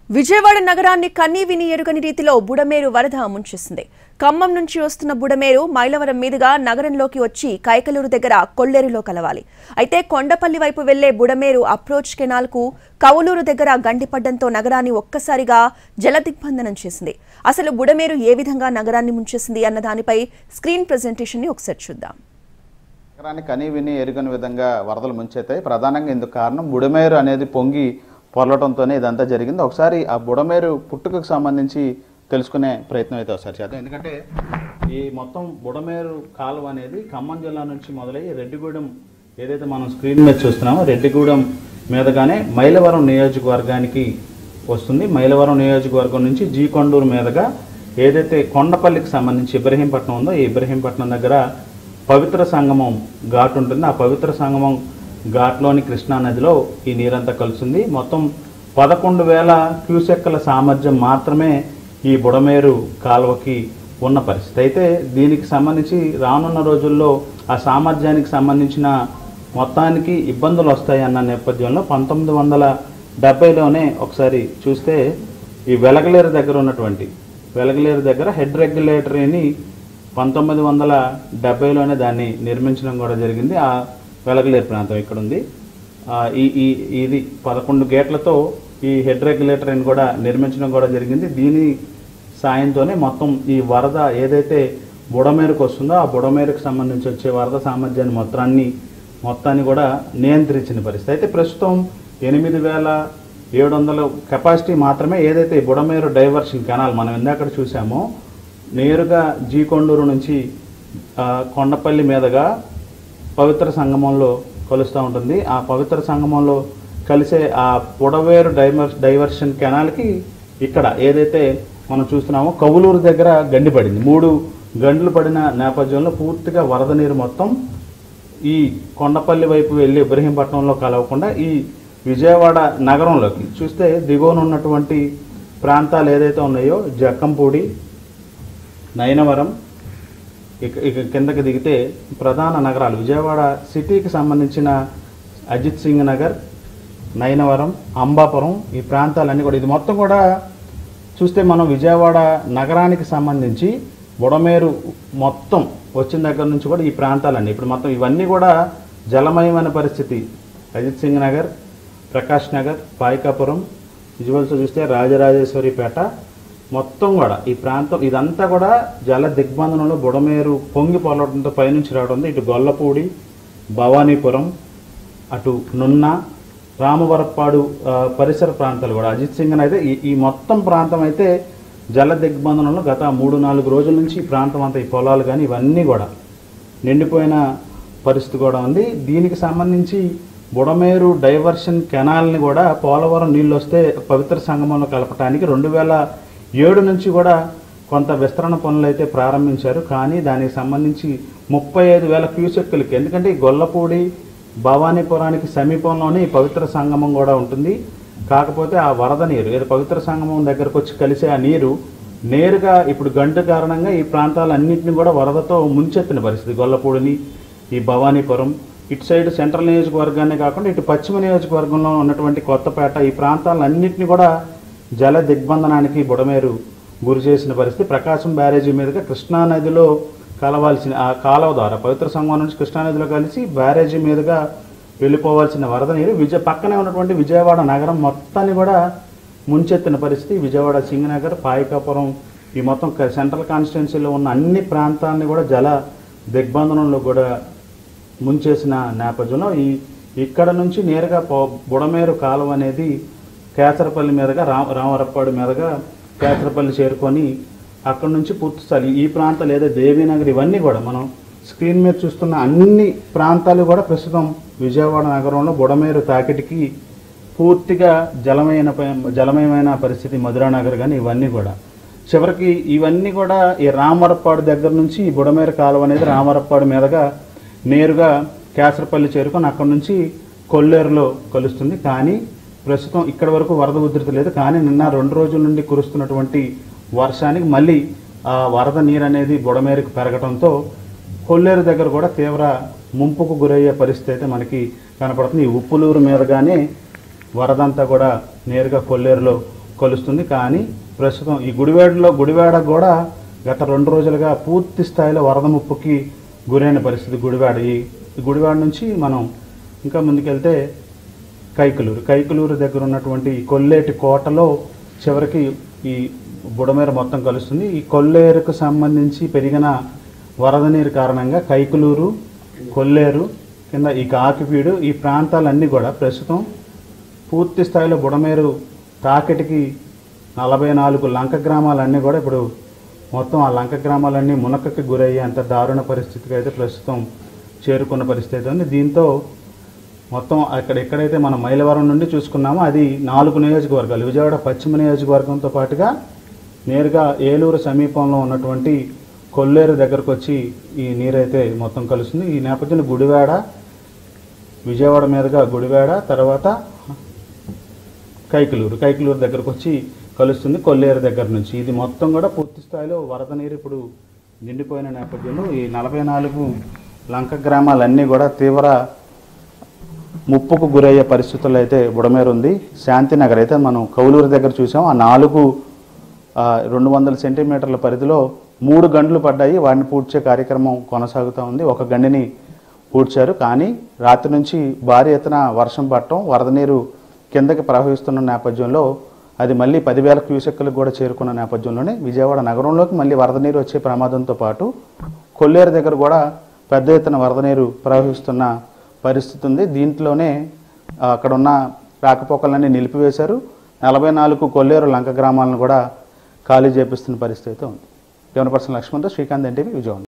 విజయవాడ నగరాన్ని కన్నీ విని ఎరుగని రీతిలో బుడమేరు వరద ముంచేసింది ఖమ్మం నుంచి వస్తున్న బుడమేరు మైలవరం మీదుగా నగరంలోకి వచ్చి కైకలూరు దగ్గర కొల్లేరులో కలవాలి అయితే కొండపల్లి వైపు వెళ్లే బుడమేరు అప్రోచ్ కెనాల్కు కవులూరు దగ్గర గండిపడ్డంతో నగరాన్ని ఒక్కసారిగా జలదిగ్బంధనం చేసింది అసలు బుడమేరు ఏ విధంగా నగరాన్ని ముంచేసింది అన్న దానిపై స్క్రీన్ ప్రెజెంటేషన్ ని ఒకసారి చూద్దాం నగరాన్ని కని విని ఎరుగని విధంగా వరదలు ముంచెత్తాయి ప్రధానంగా ఇందుకు కారణం బుడమేరు అనేది పొంగి పొరలటంతోనే ఇదంతా జరిగింది ఒకసారి ఆ బుడమేరు పుట్టుకకు సంబంధించి తెలుసుకునే ప్రయత్నం అయితే ఒకసారి చేద్దాం ఎందుకంటే ఈ మొత్తం బుడమేరు కాలువ అనేది ఖమ్మం జిల్లా నుంచి మొదలై రెడ్డిగూడెం ఏదైతే మనం స్క్రీన్ మీద చూస్తున్నామో రెడ్డిగూడెం మీదగానే మైలవరం నియోజకవర్గానికి వస్తుంది మైలవరం నియోజకవర్గం నుంచి జీ కొండూరు మీదుగా ఏదైతే కొండపల్లికి సంబంధించి ఇబ్రహీంపట్నం ఉందో ఈ ఇబ్రహీంపట్నం దగ్గర పవిత్ర సంగమం ఘాట్ ఉంటుంది ఆ పవిత్ర సంగమం ఘాట్లోని కృష్ణా నదిలో ఈ నీరంతా కలుస్తుంది మొత్తం పదకొండు వేల క్యూసెక్కల సామర్థ్యం మాత్రమే ఈ బుడమేరు కాలువకి ఉన్న పరిస్థితి అయితే దీనికి సంబంధించి రానున్న రోజుల్లో ఆ సామర్థ్యానికి సంబంధించిన మొత్తానికి ఇబ్బందులు వస్తాయి అన్న నేపథ్యంలో పంతొమ్మిది వందల డెబ్బైలోనే ఒకసారి చూస్తే ఈ వెలగలేరు దగ్గర ఉన్నటువంటి వెలగలేరు దగ్గర హెడ్ రెగ్యులేటరీని పంతొమ్మిది వందల డెబ్బైలోనే దాన్ని నిర్మించడం కూడా జరిగింది ఆ వెలగలేరు ప్రాంతం ఇక్కడ ఉంది ఆ, ఈ ఈ ఇది పదకొండు గేట్లతో ఈ హెడ్ రెగ్యులేటర్ని కూడా నిర్మించడం కూడా జరిగింది దీని సాయంతోనే మొత్తం ఈ వరద ఏదైతే బుడమేరకు వస్తుందో ఆ బుడమేరకు సంబంధించి వచ్చే వరద సామర్థ్యాన్ని మొత్తాన్ని మొత్తాన్ని కూడా నియంత్రించిన పరిస్థితి అయితే ప్రస్తుతం ఎనిమిది వేల ఏడు వందల కెపాసిటీ మాత్రమే ఏదైతే ఈ బుడమేరు డైవర్షన్ కెనాల్ మనం ఇందాక చూసామో నేరుగా జీకొండూరు నుంచి ఆ, కొండపల్లి మీదుగా పవిత్ర సంగమంలో కలుస్తూ ఉంటుంది ఆ పవిత్ర సంగమంలో కలిసే ఆ పొడవేరు డైవర్ డైవర్షన్ కెనాల్కి ఇక్కడ ఏదైతే మనం చూస్తున్నామో కవులూరు దగ్గర గండి పడింది మూడు గండ్లు పడిన నేపథ్యంలో పూర్తిగా వరద నీరు మొత్తం ఈ కొండపల్లి వైపు వెళ్ళి ఇబ్రహీంపట్నంలో కలవకుండా ఈ విజయవాడ నగరంలోకి చూస్తే దిగువన ఉన్నటువంటి ప్రాంతాలు ఏదైతే ఉన్నాయో జక్కంపూడి నయనవరం ఇక ఇక కిందకి దిగితే ప్రధాన నగరాలు విజయవాడ సిటీకి సంబంధించిన అజిత్ సింగ్ నగర్ నయనవరం అంబాపురం ఈ ప్రాంతాలన్నీ కూడా ఇది మొత్తం కూడా చూస్తే మనం విజయవాడ నగరానికి సంబంధించి బుడమేరు మొత్తం వచ్చిన దగ్గర నుంచి కూడా ఈ ప్రాంతాలన్నీ ఇప్పుడు మొత్తం ఇవన్నీ కూడా జలమయమైన పరిస్థితి అజిత్ సింగ్ నగర్ ప్రకాష్ నగర్ పాయికాపురం విజువల్స్ చూస్తే రాజరాజేశ్వరిపేట మొత్తం కూడా ఈ ప్రాంతం ఇదంతా కూడా జల దిగ్బంధనంలో బుడమేరు పొంగి పొలవడంతో పైనుంచి రావడంతో ఇటు గొల్లపూడి భవానీపురం అటు నున్న రామవరప్పాడు ఆ, పరిసర ప్రాంతాలు కూడా అజిత్ సింగ్ అయితే ఈ ఈ మొత్తం ప్రాంతం అయితే జల దిగ్బంధనంలో గత మూడు నాలుగు రోజుల నుంచి ఈ ప్రాంతం అంతా ఈ పొలాలు కానీ ఇవన్నీ కూడా నిండిపోయిన పరిస్థితి కూడా ఉంది దీనికి సంబంధించి బుడమేరు డైవర్షన్ కెనాల్ని కూడా పోలవరం నీళ్ళు వస్తే పవిత్ర సంగమంలో కలపటానికి రెండు వేల ఏడు నుంచి కూడా కొంత విస్తరణ పనులు అయితే ప్రారంభించారు కానీ దానికి సంబంధించి ముప్పై ఐదు వేల క్యూసెక్కులకి ఎందుకంటే ఈ గొల్లపూడి భవానీపురానికి సమీపంలోనే ఈ పవిత్ర సంగమం కూడా ఉంటుంది కాకపోతే ఆ వరద నీరు ఏదో పవిత్ర సంగమం దగ్గరకు వచ్చి కలిసే ఆ నీరు నేరుగా ఇప్పుడు గంట కారణంగా ఈ ప్రాంతాలన్నింటినీ కూడా వరదతో ముంచెత్తిన పరిస్థితి గొల్లపూడిని ఈ భవానీపురం ఇటు సైడ్ సెంట్రల్ నియోజకవర్గాన్ని కాకుండా ఇటు పశ్చిమ నియోజకవర్గంలో ఉన్నటువంటి కొత్తపేట ఈ ప్రాంతాలన్నింటినీ కూడా జల దిగ్బంధనానికి బుడమేరు గురి చేసిన పరిస్థితి ప్రకాశం బ్యారేజీ మీదుగా కృష్ణా నదిలో కలవాల్సిన ఆ కాలువ ద్వారా పవిత్ర సంగమం నుంచి కృష్ణా నదిలో కలిసి బ్యారేజీ మీదుగా వెళ్ళిపోవాల్సిన వరద నీరు విజయ పక్కనే ఉన్నటువంటి విజయవాడ నగరం మొత్తాన్ని కూడా ముంచెత్తిన పరిస్థితి విజయవాడ సింగనగర్ పాయికాపురం ఈ మొత్తం క- సెంట్రల్ కాన్స్టిట్యున్సీలో ఉన్న అన్ని ప్రాంతాలని కూడా జల దిగ్బంధనంలో కూడా ముంచేసిన నేపథ్యంలో ఈ ఇక్కడ నుంచి నేరుగా పో- బుడమేరు కాలువ అనేది కేసరపల్లి మీదుగా రామ రామరప్పాడు మీదుగా కేసరపల్లి చేరుకొని అక్కడ నుంచి పూర్తి స్థాయి ఈ ప్రాంతాలు లేదా దేవీనగర్ ఇవన్నీ కూడా మనం స్క్రీన్ మీద చూస్తున్న అన్ని ప్రాంతాలు కూడా ప్రస్తుతం విజయవాడ నగరంలో బుడమేరు తాకిడికి పూర్తిగా జలమైన ప- జలమయమైన పరిస్థితి మధురానగర్ కానీ ఇవన్నీ కూడా చివరికి ఇవన్నీ కూడా ఈ రామరప్పాడు దగ్గర నుంచి ఈ బుడమేరు కాలువ అనేది రామరప్పాడు మీదుగా నేరుగా కేసరపల్లి చేరుకొని అక్కడ నుంచి కొల్లేరులో కలుస్తుంది కానీ ప్రస్తుతం ఇక్కడ వరకు వరద ఉధృతి లేదు కానీ నిన్న రెండు రోజుల నుండి కురుస్తున్నటువంటి వర్షానికి మళ్ళీ ఆ వరద నీరు అనేది బుడమేరుకు పెరగడంతో కొల్లేరు దగ్గర కూడా తీవ్ర ముంపుకు గురయ్యే పరిస్థితి అయితే మనకి కనపడుతుంది ఈ ఉప్పులూరు మీదుగానే వరదంతా కూడా నేరుగా కొల్లేరులో కొలుస్తుంది కానీ ప్రస్తుతం ఈ గుడివాడలో గుడివాడ కూడా గత రెండు రోజులుగా పూర్తి స్థాయిలో వరద ముప్పుకి గురైన పరిస్థితి గుడివాడ ఈ ఈ గుడివాడ నుంచి మనం ఇంకా ముందుకెళ్తే కైకలూరు కైకలూరు దగ్గర ఉన్నటువంటి ఈ కొల్లేటి కోటలో చివరికి ఈ బుడమేర మొత్తం కలుస్తుంది ఈ కొల్లేరుకు సంబంధించి పెరిగిన వరద నీరు కారణంగా కైకలూరు కొల్లేరు కింద ఈ కాకిపీడు ఈ ప్రాంతాలన్నీ కూడా ప్రస్తుతం పూర్తి స్థాయిలో బుడమేరు తాకిటికి నలభై నాలుగు లంక గ్రామాలన్నీ కూడా ఇప్పుడు మొత్తం ఆ లంక గ్రామాలన్నీ మునకకి గురయ్యే అంత దారుణ పరిస్థితికి అయితే ప్రస్తుతం చేరుకున్న పరిస్థితి అయితే ఉంది దీంతో మొత్తం అక్కడ ఎక్కడైతే మనం మైలవరం నుండి చూసుకున్నామో అది నాలుగు నియోజకవర్గాలు విజయవాడ పశ్చిమ నియోజకవర్గంతో పాటుగా నేరుగా ఏలూరు సమీపంలో ఉన్నటువంటి కొల్లేరు దగ్గరకు వచ్చి ఈ నీరైతే మొత్తం కలుస్తుంది ఈ నేపథ్యంలో గుడివాడ విజయవాడ మీదుగా గుడివాడ తర్వాత కైకలూరు కైకలూరు దగ్గరకు వచ్చి కలుస్తుంది కొల్లేరు దగ్గర నుంచి ఇది మొత్తం కూడా పూర్తి స్థాయిలో వరద నీరు ఇప్పుడు నిండిపోయిన నేపథ్యంలో ఈ నలభై నాలుగు లంక గ్రామాలన్నీ కూడా తీవ్ర ముప్పుకు గురయ్యే పరిస్థితుల్లో అయితే బుడమేరు ఉంది శాంతినగర్ అయితే మనం కౌలూరు దగ్గర చూసాం ఆ నాలుగు ఆ, రెండు వందల సెంటీమీటర్ల పరిధిలో మూడు గంటలు పడ్డాయి వాటిని పూడ్చే కార్యక్రమం కొనసాగుతూ ఉంది ఒక గండిని పూడ్చారు కానీ రాత్రి నుంచి భారీ ఎత్తున వర్షం పడటం వరద నీరు కిందకి ప్రవహిస్తున్న నేపథ్యంలో అది మళ్ళీ పదివేల క్యూసెక్కులకు కూడా చేరుకున్న నేపథ్యంలోనే విజయవాడ నగరంలోకి మళ్ళీ వరద నీరు వచ్చే ప్రమాదంతో పాటు కొల్లేరు దగ్గర కూడా పెద్ద ఎత్తున వరద నీరు ప్రవహిస్తున్న పరిస్థితి ఉంది దీంట్లోనే ఆ, అక్కడ ఉన్న రాకపోకలన్నీ నిలిపివేశారు నలభై నాలుగు కొల్లేరు లంక గ్రామాలను కూడా ఖాళీ చేపిస్తున్న పరిస్థితి అయితే ఉంది కెమెరా పర్సన్ లక్ష్మణ్తో శ్రీకాంత్ ఎన్టీవీ విజయవాడ